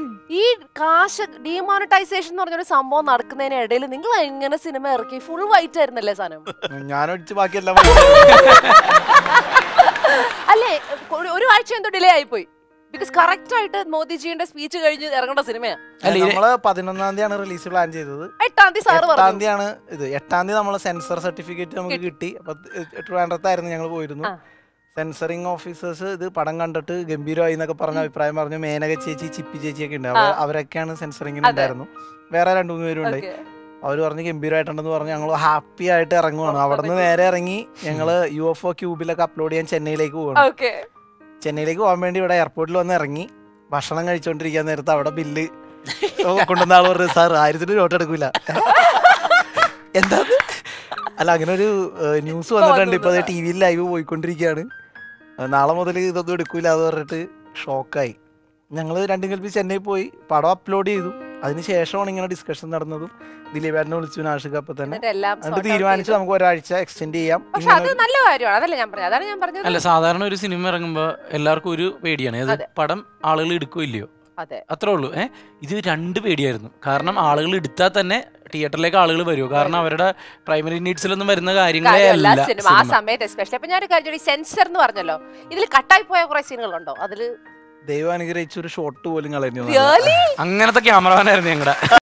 ഈ കാശ് ഡിമോണിറ്റൈസേഷൻ എന്ന് പറഞ്ഞൊരു സംഭവം നടക്കുന്നതിനിടയിൽ നിങ്ങൾ എങ്ങനെ സിനിമ ഇറക്കി ഫുൾ വൈറ്റ് ആയിരുന്നല്ലേ സാധനം ഞാനൊഴിച്ച് ബാക്കിയെല്ലാം അല്ലേ ഒരു- ഒരു ആഴ്ച എന്തോ ഡിലേ ആയിപ്പോയി ബിക്കോസ് കറക്റ്റ് ആയിട്ട് മോദിജിയുടെ സ്പീച്ച് കഴിഞ്ഞ് ഇറങ്ങേണ്ട സിനിമയാ അല്ല, ഇത് നമ്മള് പതിനൊന്നാം തീയതിയാണ് റിലീസ് പ്ലാൻ ചെയ്തത് എട്ടാം തീയതി സാറ് എട്ടാം പറഞ്ഞു തീയതിയാണ് ഇത് എട്ടാം തീയതി നമ്മള് സെൻസർ സർട്ടിഫിക്കറ്റ് നമുക്ക് കിട്ടി അപ്പൊ ട്രിവാൻഡ്രത്തായിരുന്നു ഞങ്ങൾ പോയിരുന്നു ആ. സെൻസറിങ് ഓഫീസേഴ്സ് ഇത് പടം കണ്ടിട്ട് ഗംഭീരമായി എന്നൊക്കെ പറഞ്ഞ അഭിപ്രായം പറഞ്ഞു മേനക ചേച്ചി ചിപ്പി ചേച്ചി ഒക്കെ ഉണ്ട് അവ- അവരൊക്കെയാണ് സെൻസറിങ്ങിന് അതെ. ഉണ്ടായിരുന്നു വേറെ രണ്ടു മൂന്ന് പേരും ഉണ്ടായി Okay. അവർ പറഞ്ഞ് ഗംഭീരമായിട്ടുണ്ടെന്ന് പറഞ്ഞ് ഞങ്ങൾ ഹാപ്പി ആയിട്ട് ഇറങ്ങുവാണ് അവിടെ നിന്ന് നേരെ ഇറങ്ങി ഞങ്ങള് യു എഫ് ഒ ക്യൂബിലൊക്കെ അപ്ലോഡ് ചെയ്യാൻ ചെന്നൈയിലേക്ക് പോവാണ് Okay. ചെന്നൈയിലേക്ക് പോകാൻ വേണ്ടി ഇവിടെ എയർപോർട്ടിൽ വന്ന് ഇറങ്ങി ഭക്ഷണം കഴിച്ചോണ്ടിരിക്കാൻ നേരത്ത് അവിടെ ബില്ല് കൊണ്ടുവന്ന ആൾ പറഞ്ഞു സാർ ആയിരത്തിന് നോട്ട് എടുക്കൂല എന്താ ഇത്?" അല്ല അങ്ങനെ ഒരു ന്യൂസ് വന്നിട്ടുണ്ട് ഇപ്പൊ ടി വിയിൽ ലൈവ് പോയിക്കൊണ്ടിരിക്കുകയാണ് ഏഹ്, നാളെ മുതൽ ഇതൊന്നും എടുക്കൂല എന്ന് പറഞ്ഞിട്ട് ഷോക്കായി ഞങ്ങൾ രണ്ടും കൽപ്പി ചെന്നൈ പോയി പടം അപ്ലോഡ് ചെയ്തു അതിനുശേഷമാണ് ഇങ്ങനെ ഡിസ്കഷൻ നടന്നതും ദിലീപേട്ടനെ വിളിച്ചു നാഷിക അപ്പൊ തന്നെ എന്നിട്ട് എല്ലാം എന്നിട്ട് sort out തീരുമാനിച്ചു ചെയ്തു. നമുക്ക് ഒരാഴ്ച എക്സ്റ്റെൻഡ് ചെയ്യാം പക്ഷെ ഇങ്ങനെ അത് നല്ല കാര്യമാണ് അതല്ല ഞാൻ പറഞ്ഞത് അതാണ് ഞാൻ പറഞ്ഞത് അല്ല സാധാരണ ഒരു സിനിമ ഇറങ്ങുമ്പോ എല്ലാവർക്കും ഒരു പേടിയാണ് അത് അതെ. പടം ആളുകൾ എടുക്കോ ഇല്ലയോ അതെ അത്രേ ഉള്ളൂ ഏഹ് ഇത് രണ്ട് പേടിയായിരുന്നു കാരണം ആളുകൾ എടുത്താൽ തന്നെ തിയേറ്ററിലേക്ക് ആളുകൾ വരുമോ കാരണം അവരുടെ പ്രൈമറി നീഡ്സിലൊന്നും വരുന്ന കാര്യങ്ങളേ കാര്യമല്ല അല്ല സിനിമ ആ സിനിമ. സമയത്ത് എസ്പെഷ്യലി അപ്പൊ ഞാനൊരു കാര്യം ചോദിച്ചു, സെൻസർ എന്ന് പറഞ്ഞല്ലോ ഇതിൽ കട്ടായി പോയ കുറെ സീനുകളുണ്ടോ അതില് ദൈവം അനുഗ്രഹിച്ച ഒരു ഷോട്ട് പോലും കളഞ്ഞു Really? അങ്ങനത്തെ ക്യാമറമാനായിരുന്നു ഞങ്ങളുടെ